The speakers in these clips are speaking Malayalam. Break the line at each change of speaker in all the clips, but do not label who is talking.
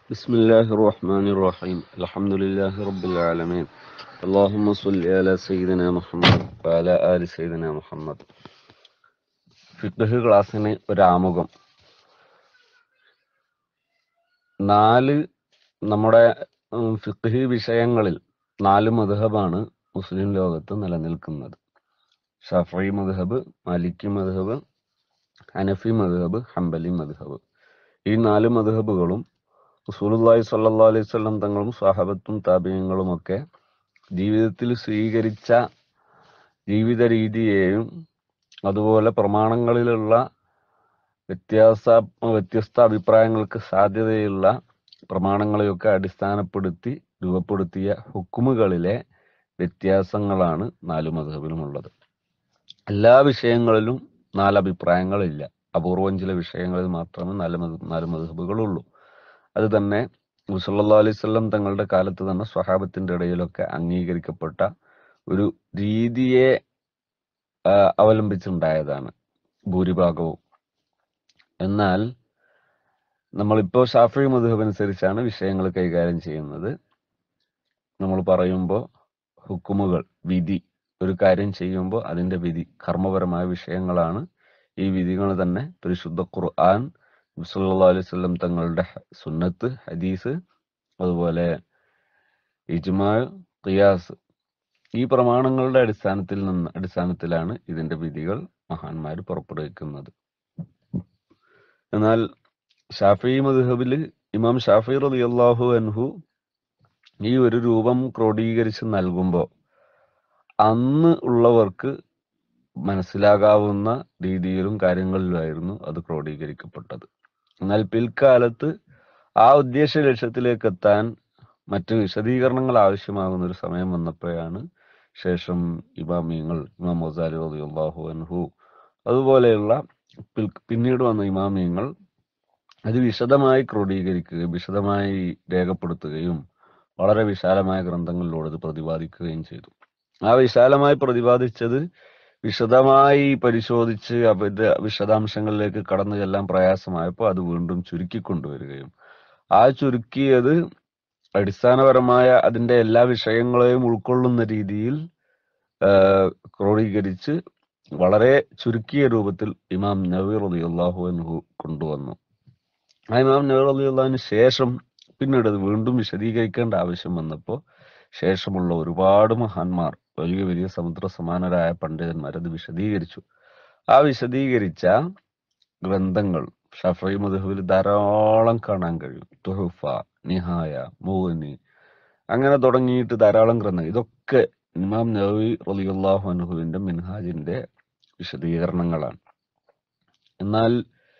بسم الله الرحمن الرحيم الحمد لله رب العالمين اللهم صل على سيدنا محمد وعلى آل سيدنا محمد ഫിഖ് ക്ലാസ്സിന് ഒരു ആമുഖം നാല് നമ്മുടെ ഉം, ഫിഖ് വിഷയങ്ങളിൽ നാല് മധുഹബാണ് മുസ്ലിം ലോകത്ത് നിലനിൽക്കുന്നത് ഷഫി മധുഹബ് മാലിക്കി മധുഹബ് ഹനഫി മധുഹബ് ഹംബലി മധുഹബ് ഈ നാല് മധുഹബുകളും റസൂലുള്ളാഹി സ്വല്ലല്ലാഹു അലൈഹി വസല്ലം തങ്ങളും സ്വഹാബത്തും താബിയങ്ങളും ഒക്കെ ജീവിതത്തിൽ സ്വീകരിച്ച ജീവിത രീതിയെയും അതുപോലെ പ്രമാണങ്ങളിലുള്ള വ്യത്യാസ വ്യത്യസ്ത അഭിപ്രായങ്ങൾക്ക് സാധ്യതയുള്ള പ്രമാണങ്ങളെയൊക്കെ അടിസ്ഥാനപ്പെടുത്തി രൂപപ്പെടുത്തിയ ഹുക്കുമുകളിലെ വ്യത്യാസങ്ങളാണ് നാല് മധുഹബിലുമുള്ളത് എല്ലാ വിഷയങ്ങളിലും നാല് അഭിപ്രായങ്ങളില്ല അപൂർവം ചില വിഷയങ്ങളിൽ മാത്രമേ നാല് മധു നാല് മധുഹബുകളുള്ളൂ അത് തന്നെ മുസല്ലാ അലൈഹി സ്വല്ലം തങ്ങളുടെ കാലത്ത് തന്നെ സ്വഹാബത്തിന്റെ ഇടയിലൊക്കെ അംഗീകരിക്കപ്പെട്ട ഒരു രീതിയെ ആ, അവലംബിച്ചുണ്ടായതാണ് ഭൂരിഭാഗവും എന്നാൽ നമ്മളിപ്പോൾ ഷാഫി മധുഹബ് അനുസരിച്ചാണ് വിഷയങ്ങൾ കൈകാര്യം ചെയ്യുന്നത് നമ്മൾ പറയുമ്പോൾ ഹുക്കുമുകൾ വിധി ഒരു കാര്യം ചെയ്യുമ്പോൾ അതിന്റെ വിധി കർമ്മപരമായ വിഷയങ്ങളാണ് ഈ വിധികൾ തന്നെ പരിശുദ്ധ ഖുർആൻ സല്ലല്ലാഹു അലൈഹി വസല്ലം തങ്ങളുടെ ഹ- സുന്നത്ത് ഹദീസ് അതുപോലെ ഇജ്മാ ഖിയാസ് ഈ പ്രമാണങ്ങളുടെ അടിസ്ഥാനത്തിൽ നിന്ന് അടിസ്ഥാനത്തിലാണ് ഇതിന്റെ വിധികൾ മഹാന്മാർ പുറപ്പെടുവിക്കുന്നത് എന്നാൽ ഷാഫി മദ്ഹബില് ഇമാം ഷാഫി റളിയല്ലാഹു അൻഹു ഈ ഒരു രൂപം ക്രോഡീകരിച്ച് നൽകുമ്പോൾ അന്ന് ഉള്ളവർക്ക് മനസ്സിലാകാവുന്ന രീതിയിലും കാര്യങ്ങളിലുമായിരുന്നു അത് ക്രോഡീകരിക്കപ്പെട്ടത് എന്നാൽ പിൽക്കാലത്ത് ആ ഉദ്ദേശ ലക്ഷ്യത്തിലേക്ക് എത്താൻ മറ്റ് വിശദീകരണങ്ങൾ ആവശ്യമാകുന്ന ഒരു സമയം വന്നപ്പോഴാണ് ശേഷം ഇമാമിയങ്ങൾ ഇമാം മൊസാലി റളിയല്ലാഹു അൻഹു അതുപോലെയുള്ള പിൽ- പിന്നീട് വന്ന ഇമാമിയങ്ങൾ അത് വിശദമായി ക്രോഡീകരിക്കുകയും വിശദമായി രേഖപ്പെടുത്തുകയും വളരെ വിശാലമായ ഗ്രന്ഥങ്ങളിലൂടെ ഇത് പ്രതിപാദിക്കുകയും ചെയ്തു ആ വിശാലമായി പ്രതിപാദിച്ചത് വിശദമായി പരിശോധിച്ച് അവരുടെ വിശദാംശങ്ങളിലേക്ക് കടന്നു ചെല്ലാൻ പ്രയാസമായപ്പോൾ അത് വീണ്ടും ചുരുക്കി കൊണ്ടുവരികയും ആ ചുരുക്കിയത് അടിസ്ഥാനപരമായ അതിന്റെ എല്ലാ വിഷയങ്ങളെയും ഉൾക്കൊള്ളുന്ന രീതിയിൽ ആ, ക്രോഡീകരിച്ച് വളരെ ചുരുക്കിയ രൂപത്തിൽ ഇമാം നബി റളിയല്ലാഹു അൻഹു കൊണ്ടുവന്നു ആ ഇമാം നബി റളിയല്ലാഹുവിന് ശേഷം പിന്നീട് അത് വീണ്ടും വിശദീകരിക്കേണ്ട ആവശ്യം വന്നപ്പോൾ ശേഷമുള്ള ഒരുപാട് മഹാന്മാർ വലിയ വലിയ സമുദ്ര സമാനരായ പണ്ഡിതന്മാർ അത് വിശദീകരിച്ചു ആ വിശദീകരിച്ച ഗ്രന്ഥങ്ങൾ ഷഫി മധുഹുവിൽ ധാരാളം കാണാൻ കഴിയും തുഹഫ നിഹായ മൂനി അങ്ങനെ തുടങ്ങിയിട്ട് ധാരാളം ഗ്രന്ഥങ്ങൾ ഇതൊക്കെ ഇമാം നബി റളിയല്ലാഹു അൻഹുവിന്റെ മിൻഹാജിന്റെ വിശദീകരണങ്ങളാണ് എന്നാൽ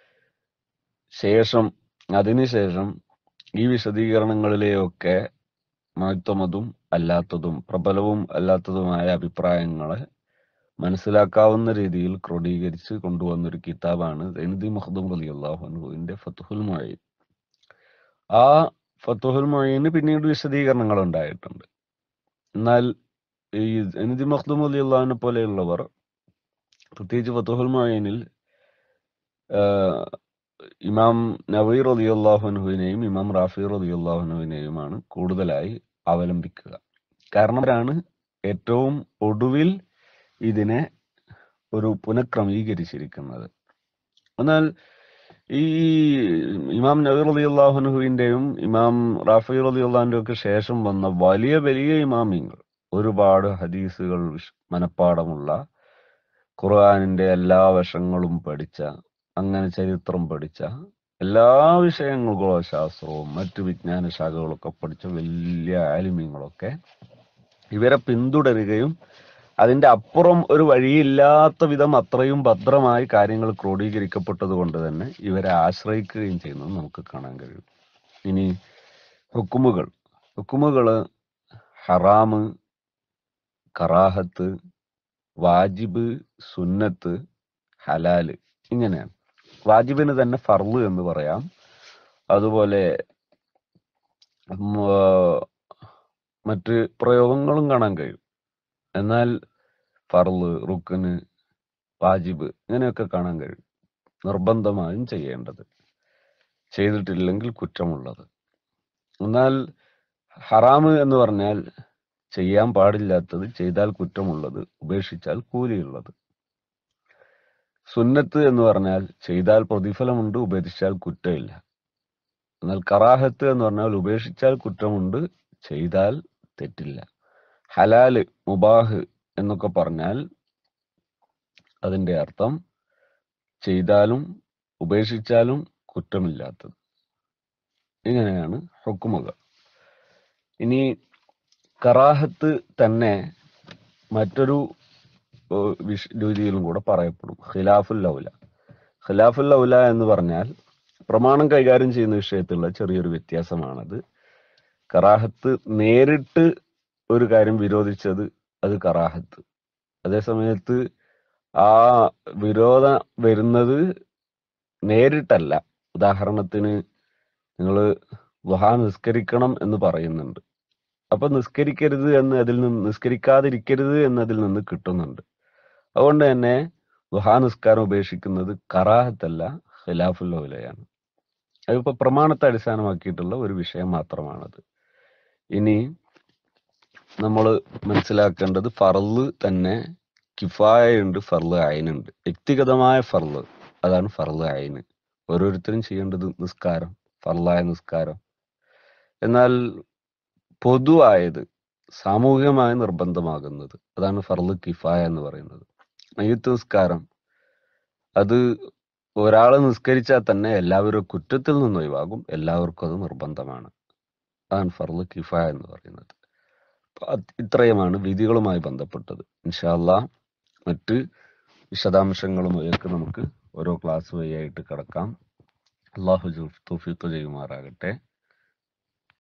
ശേഷം അതിനുശേഷം ഈ വിശദീകരണങ്ങളിലെയൊക്കെ മഹത്വമതും അല്ലാത്തതും പ്രബലവും അല്ലാത്തതുമായ അഭിപ്രായങ്ങളെ മനസ്സിലാക്കാവുന്ന രീതിയിൽ ക്രോഡീകരിച്ച് കൊണ്ടുവന്നൊരു കിതാബാണ് സൈനുദ്ദീൻ മഖ്ദൂം റളിയല്ലാഹു അൻഹുവിന്റെ ഫത്തുഹുൽ മൊയ്ൻ ആ ഫത്തുഹുൽ മൊയ്ന് പിന്നീട് വിശദീകരണങ്ങൾ ഉണ്ടായിട്ടുണ്ട് എന്നാൽ ഈ സൈനുദ്ദീൻ മഖ്ദൂം റളിയല്ലാഹുവിനെ പോലെയുള്ളവർ പ്രത്യേകിച്ച് ഫത്തുഹുൽ മൊയ്നിൽ ഇമാം നവീർ റളിയല്ലാഹു അൻഹുവിനെയും ഇമാം റാഫി റളിയല്ലാഹു അൻഹുവിനെയുമാണ് കൂടുതലായി അവലംബിക്കുക കാരണം അവരാണ് ഏറ്റവും ഒടുവിൽ ഇതിനെ ഒരു പുനഃക്രമീകരിച്ചിരിക്കുന്നത് എന്നാൽ ഈ ഇമാം നബി റളിയല്ലാഹു അൻഹുവിന്റെയും ഇമാം റാഫി റളിയല്ലാഹുവിന്റെ ഒക്കെ ശേഷം വന്ന വലിയ വലിയ ഇമാമിങ്ങൾ ഒരുപാട് ഹദീസുകൾ വിശ്- മനഃപ്പാടമുള്ള ഖുർആനിന്റെ എല്ലാ വശങ്ങളും പഠിച്ച അങ്ങനെ ചരിത്രം പഠിച്ച എല്ലാ വിഷയങ്ങളും ശാസ്ത്രവും മറ്റു വിജ്ഞാന ശാഖകളൊക്കെ പഠിച്ച വലിയ ആലിമ്യങ്ങളൊക്കെ ഇവരെ പിന്തുടരുകയും അതിന്റെ അപ്പുറം ഒരു വഴിയില്ലാത്ത വിധം അത്രയും ഭദ്രമായി കാര്യങ്ങൾ ക്രോഡീകരിക്കപ്പെട്ടത് കൊണ്ട് തന്നെ ഇവരെ ആശ്രയിക്കുകയും ചെയ്യുന്നത് നമുക്ക് കാണാൻ കഴിയും ഇനി ഹുക്കുമുകൾ ഹുക്കുമുകള് ഹറാമ് കറാഹത്ത് വാജിബ് സുന്നത്ത് ഹലാല് ഇങ്ങനെയാണ് വാജിബിന് തന്നെ ഫർള് എന്ന് പറയാം അതുപോലെ ഉം, ആ, മറ്റ് പ്രയോഗങ്ങളും കാണാൻ കഴിയും എന്നാൽ ഫർള് റുക്കന് വാജിബ് ഇങ്ങനെയൊക്കെ കാണാൻ കഴിയും നിർബന്ധമായും ചെയ്യേണ്ടത് ചെയ്തിട്ടില്ലെങ്കിൽ കുറ്റമുള്ളത് എന്നാൽ ഹറാമ് എന്ന് പറഞ്ഞാൽ ചെയ്യാൻ പാടില്ലാത്തത് ചെയ്താൽ കുറ്റമുള്ളത് ഉപേക്ഷിച്ചാൽ കൂലിയുള്ളത് സുന്നത്ത് എന്ന് പറഞ്ഞാൽ ചെയ്താൽ പ്രതിഫലമുണ്ട് ഉപേക്ഷിച്ചാൽ കുറ്റമില്ല എന്നാൽ കറാഹത്ത് എന്ന് പറഞ്ഞാൽ ഉപേക്ഷിച്ചാൽ കുറ്റമുണ്ട് ചെയ്താൽ തെറ്റില്ല ഹലാല് മുബാഹ് എന്നൊക്കെ പറഞ്ഞാൽ അതിന്റെ അർത്ഥം ചെയ്താലും ഉപേക്ഷിച്ചാലും കുറ്റമില്ലാത്തത് ഇങ്ങനെയാണ് ഹുക്കുമുകൾ ഇനി കറാഹത്ത് തന്നെ മറ്റൊരു ഏഹ്, വിഷ- രീതിയിലും കൂടെ പറയപ്പെടും ഖിലാഫുൽ ലൗല ഖിലാഫുൽ ലൗല എന്ന് പറഞ്ഞാൽ പ്രമാണം കൈകാര്യം ചെയ്യുന്ന വിഷയത്തിലുള്ള ചെറിയൊരു വ്യത്യാസമാണത് കറാഹത്ത് നേരിട്ട് ഒരു കാര്യം വിരോധിച്ചത് അത് കറാഹത്ത് അതേ സമയത്ത് ആ വിരോധം വരുന്നത് നേരിട്ടല്ല ഉദാഹരണത്തിന് നിങ്ങൾ വുഹാ നിസ്കരിക്കണം എന്ന് പറയുന്നുണ്ട് അപ്പൊ നിസ്കരിക്കരുത് എന്ന് അതിൽ നിന്ന് നിസ്കരിക്കാതിരിക്കരുത് എന്നതിൽ നിന്ന് കിട്ടുന്നുണ്ട് അതുകൊണ്ട് തന്നെ വുഹാ നിസ്കാരം ഉപേക്ഷിക്കുന്നത് കറാഹത്തല്ല ഖിലാഫുല്ലയാണ് അതിപ്പോ പ്രമാണത്തെ അടിസ്ഥാനമാക്കിയിട്ടുള്ള ഒരു വിഷയം മാത്രമാണത് ഇനി നമ്മൾ മനസ്സിലാക്കേണ്ടത് ഫർള് തന്നെ കിഫായുണ്ട് ഫർള് അയനുണ്ട് വ്യക്തിഗതമായ ഫർള് അതാണ് ഫർള് അയന് ഓരോരുത്തരും ചെയ്യേണ്ടത് നിസ്കാരം ഫർളായ നിസ്കാരം എന്നാൽ പൊതുവായത് സാമൂഹികമായി നിർബന്ധമാകുന്നത് അതാണ് ഫർള് കിഫായ എന്ന് പറയുന്നത് മയ്യത്ത് നിസ്കാരം അത് ഒരാൾ നിസ്കരിച്ചാൽ തന്നെ എല്ലാവരും കുറ്റത്തിൽ നിന്ന് ഒഴിവാകും എല്ലാവർക്കും അത് നിർബന്ധമാണ് അതാണ് ഫർള് കിഫായ എന്ന് പറയുന്നത് അപ്പൊ അത് ഇത്രയുമാണ് വിധികളുമായി ബന്ധപ്പെട്ടത് ഇൻഷാല്ല മറ്റ് വിശദാംശങ്ങളുമായൊക്കെ നമുക്ക് ഓരോ ക്ലാസ് വഴിയായിട്ട് കിടക്കാം അള്ളാഹു തൗഫീഖ് ചെയ്യുമാറാകട്ടെ